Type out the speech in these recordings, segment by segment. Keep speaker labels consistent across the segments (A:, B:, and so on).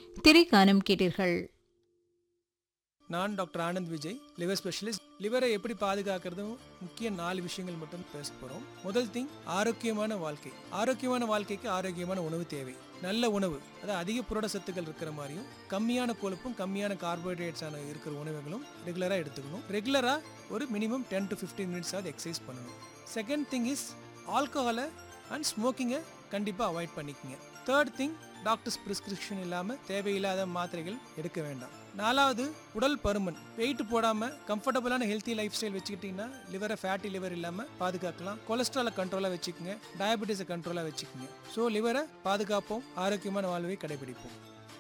A: திரைக்கானம் கேட்டீர்கள்
B: நான் doctor Anand Vijay liver specialist லிவரை எப்படி பாதுகாக்கிறதும் முக்கிய நாலு விஷயங்கள் மட்டும் பேச போகிறோம் முதல் திங் ஆரோக்கியமான வாழ்க்கை ஆரோக்கியமான வாழ்க்கைக்கு ஆரோக்கியமான உணவு தேவை நல்ல உணவு அதாவது அதிக புரட சத்துக்கள் இருக்கிற மாதிரியும் கம்மியான கொழுப்பும் கம்மியான கார்போஹைட்ரேட்ஸான இருக்கிற உணவுகளும் ரெகுலராக எடுத்துக்கணும் ரெகுலராக ஒரு minimum ten to fifteen minutes ஆகுது எக்ஸசைஸ் பண்ணணும் செகண்ட் திங் இஸ் ஆல்கஹாலை அண்ட் ஸ்மோக்கிங்கை கண்டிப்பாக அவாய்ட் பண்ணிக்கங்க தேர்ட் திங் டாக்டர்ஸ் பிரிஸ்கிரிப்ஷன் இல்லாமல் தேவையில்லாத மாத்திரைகள் எடுக்க வேண்டாம் நாலாவது உடல் பருமன் வெயிட் போடாமல் கம்ஃபர்டபுளான ஹெல்த்தி லைஃப் ஸ்டைல் வச்சுக்கிட்டிங்கன்னா லிவரை ஃபேட்டி லிவர் இல்லாமல் பாதுகாக்கலாம் கொலஸ்ட்ராலை கண்ட்ரோலாக வச்சுக்கோங்க டயபெட்டிஸை கண்ட்ரோலாக வச்சுக்கோங்க ஸோ லிவரை பாதுகாப்போம் ஆரோக்கியமான வாழ்வை கடைபிடிப்போம்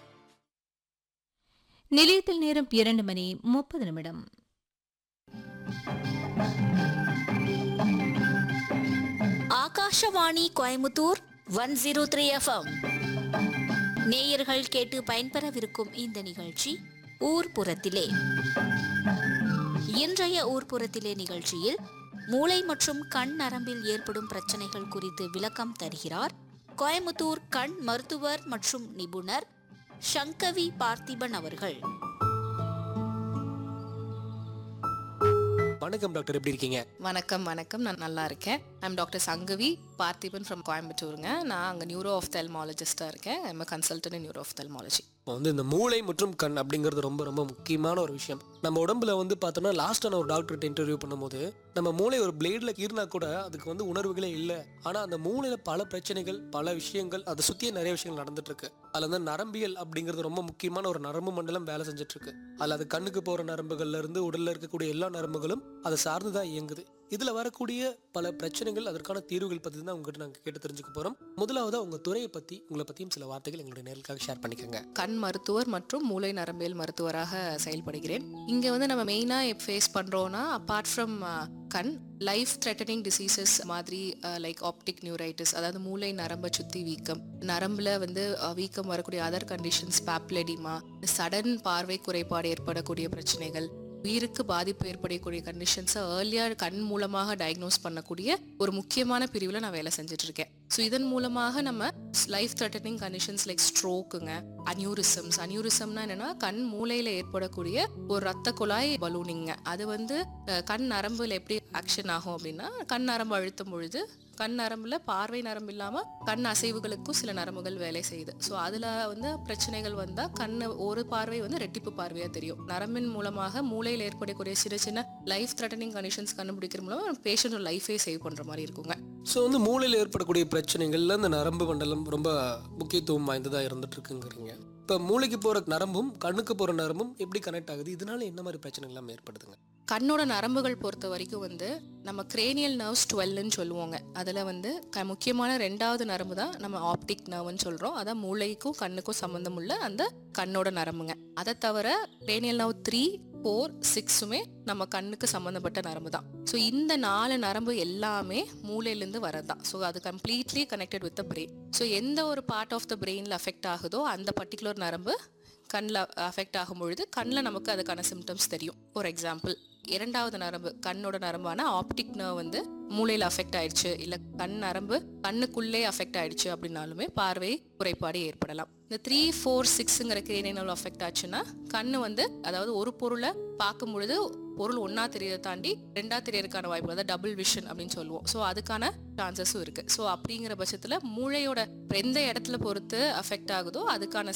A: நிலையத்தில் நேரம் இரண்டு மணி முப்பது நிமிடம்
C: Akashvani Coimbatore one zero three FM நேயர்கள் கேட்டு பயன்பெறவிருக்கும் இந்த நிகழ்ச்சி ஊர்ப்புறத்திலே இன்றைய ஊர்ப்புறத்திலே நிகழ்ச்சியில் மூளை மற்றும் கண் நரம்பில் ஏற்படும் பிரச்சனைகள் குறித்து விளக்கம் தருகிறார் கோயமுத்தூர் கண் மருத்துவர் மற்றும் நிபுணர் சங்கவி பார்த்திபன் அவர்கள்
D: வணக்கம் டாக்டர் எப்படி இருக்கீங்க
E: வணக்கம் வணக்கம் நான் நல்லா இருக்கேன் I'm doctor Sankavi Parthiban from கோயம்புத்தூருங்க நான் அங்கே நியூரோ ஆஃப்தல்மாலஜிஸ்டாக இருக்கேன் I'm consultant in neuro ophthalmology
D: இப்போ வந்து இந்த மூளை மற்றும் கண் அப்படிங்கிறது ரொம்ப ரொம்ப முக்கியமான ஒரு விஷயம் நம்ம உடம்புல வந்து பார்த்தோம்னா லாஸ்ட்டாக நான் ஒரு டாக்டர்கிட்ட இன்டர்வியூ பண்ணும்போது நம்ம மூளை ஒரு பிளேடில் கீறினா கூட அதுக்கு வந்து உணர்வுகளே இல்லை ஆனால் அந்த மூளையில் பல பிரச்சனைகள் பல விஷயங்கள் அதை சுற்றியே நிறைய விஷயங்கள் நடந்துட்டு இருக்கு அதில் வந்து நரம்பியல் அப்படிங்கிறது ரொம்ப முக்கியமான ஒரு நரம்பு மண்டலம் வேலை செஞ்சுட்டு இருக்கு அதில் அது கண்ணுக்கு போகிற நரம்புகள்ல இருந்து உடல்ல இருக்கக்கூடிய எல்லா நரம்புகளும் அதை சார்ந்து தான் இயங்குது இதில் வரக்கூடிய பல பிரச்சனைகள் அதற்கான தீர்வுகள் பற்றி தான் உங்ககிட்ட நாங்கள் கேட்டு தெரிஞ்சுக்க போகிறோம் முதலாவது உங்க துறையை பற்றி உங்களை பற்றியும் சில வார்த்தைகள் எங்களுடைய நேர்களுக்காக ஷேர் பண்ணிக்கோங்க
E: கண் மருத்துவர் மற்றும் மூளை நரம்பியல் மருத்துவராக செயல்படுகிறேன் இங்கே வந்து நம்ம மெயினாக ஃபேஸ் பண்ணுறோன்னா அப்பார்ட் ஃப்ரம் கண் லைஃப் த்ரெட்டனிங் டிசீசஸ் மாதிரி லைக் ஆப்டிக் நியூரைட்டிஸ் அதாவது மூளை நரம்பை சுற்றி வீக்கம் நரம்பில் வந்து அஹ், வீக்கம் வரக்கூடிய அதர் கண்டிஷன்ஸ் பேப்லெடிமா சடன் பார்வை குறைபாடு ஏற்படக்கூடிய பிரச்சனைகள் உயிருக்கு பாதிப்பு ஏற்படக்கூடிய கண்டிஷன்ஸை ஏர்லியாக கண் மூலமாக டயக்னோஸ் பண்ணக்கூடிய ஒரு முக்கியமான பிரிவில் நான் வேலை செஞ்சுட்டு இருக்கேன் ஸோ இதன் மூலமாக நம்ம லைஃப் த்ரெட்டனிங் கண்டிஷன்ஸ் லைக் ஸ்ட்ரோக்குங்க அன்யூரிசம்ஸ் அன்யூரிசம்னா என்னன்னா கண் மூளையில் ஏற்படக்கூடிய ஒரு ரத்த குழாய் பலூனிங்க அது வந்து அஹ், கண் நரம்புல எப்படி ஆக்ஷன் ஆகும் அப்படின்னா கண் நரம்பு அழுத்தும் பொழுது கண் நரம்புல பார்வை நரம்பு இல்லாம கண் அசைவுகளுக்கும் சில நரம்புகள் வேலை செய்யுது ஸோ அதுல வந்து பிரச்சனைகள் வந்தா கண்ணு ஒரு பார்வை வந்து ரெட்டிப்பு பார்வையா தெரியும் நரம்பின் மூலமாக மூளையில் ஏற்படக்கூடிய சின்ன சின்ன லைஃப் த்ரெட்டனிங் கண்டிஷன்ஸ் கண்டுபிடிக்கிற மூலம் பேஷண்ட் லைஃபே சேவ் பண்ற மாதிரி இருக்குங்க
D: ஸோ வந்து மூளையில் ஏற்படக்கூடிய பிரச்சனைகள்ல இந்த நரம்பு மண்டலம் ரொம்ப முக்கியத்துவம் வாய்ந்ததாக இருந்துட்டு இருக்குங்கிறீங்க இப்போ மூளைக்கு போகிற நரம்பும் கண்ணுக்கு போகிற நரம்பும் எப்படி கனெக்ட் ஆகுது இதனால என்ன மாதிரி பிரச்சனைகள் எல்லாம் ஏற்படுதுங்க
E: கண்ணோட நரம்புகள் பொறுத்த வரைக்கும் வந்து நம்ம கிரேனியல் நர்வ்ஸ் டுவெல்னு சொல்லுவோங்க அதில் வந்து க முக்கியமான ரெண்டாவது நரம்பு தான் நம்ம ஆப்டிக் நர்வ்னு சொல்கிறோம் அதான் மூளைக்கும் கண்ணுக்கும் சம்மந்தம் உள்ள அந்த கண்ணோட நரம்புங்க அதை தவிர கிரேனியல் நர்வ் த்ரீ ஃபோர் சிக்ஸுமே நம்ம கண்ணுக்கு சம்மந்தப்பட்ட நரம்பு தான் ஸோ இந்த நாலு நரம்பு எல்லாமே மூளையிலேருந்து வரதான் ஸோ அது completely connected with the brain so எந்த ஒரு பார்ட் ஆஃப் த பிரெயினில் அஃபெக்ட் ஆகுதோ அந்த பர்டிகுலர் நரம்பு கண்ணில் அஃபெக்ட் ஆகும் பொழுது கண்ணில் நமக்கு அதுக்கான சிம்டம்ஸ் தெரியும் ஃபார் எக்ஸாம்பிள் இரண்டாவது நரம்பு கண்ணோட நரம்பான ஆப்டிக் நர்வ் வந்து மூளையில் அஃபெக்ட் ஆயிடுச்சு இல்லை கண் நரம்பு கண்ணுக்குள்ளே அஃபெக்ட் ஆயிடுச்சு அப்படின்னாலுமே பார்வை குறைபாடு ஏற்படலாம் இந்த த்ரீ ஃபோர் சிக்ஸுங்கிற கிரேனியல் அஃபெக்ட் ஆச்சுன்னா கண்ணு வந்து அதாவது ஒரு பொருளை பார்க்கும் பொழுது பொருள் ஒன்றா தெரியறதை தாண்டி ரெண்டா தெரியறதுக்கான வாய்ப்பு அதாவது டபுள் விஷன் அப்படின்னு சொல்லுவோம் ஸோ அதுக்கான சான்சஸும் இருக்கு ஸோ அப்படிங்கிற பட்சத்தில் மூளையோட எந்த இடத்துல பொறுத்து அஃபெக்ட் ஆகுதோ அதுக்கான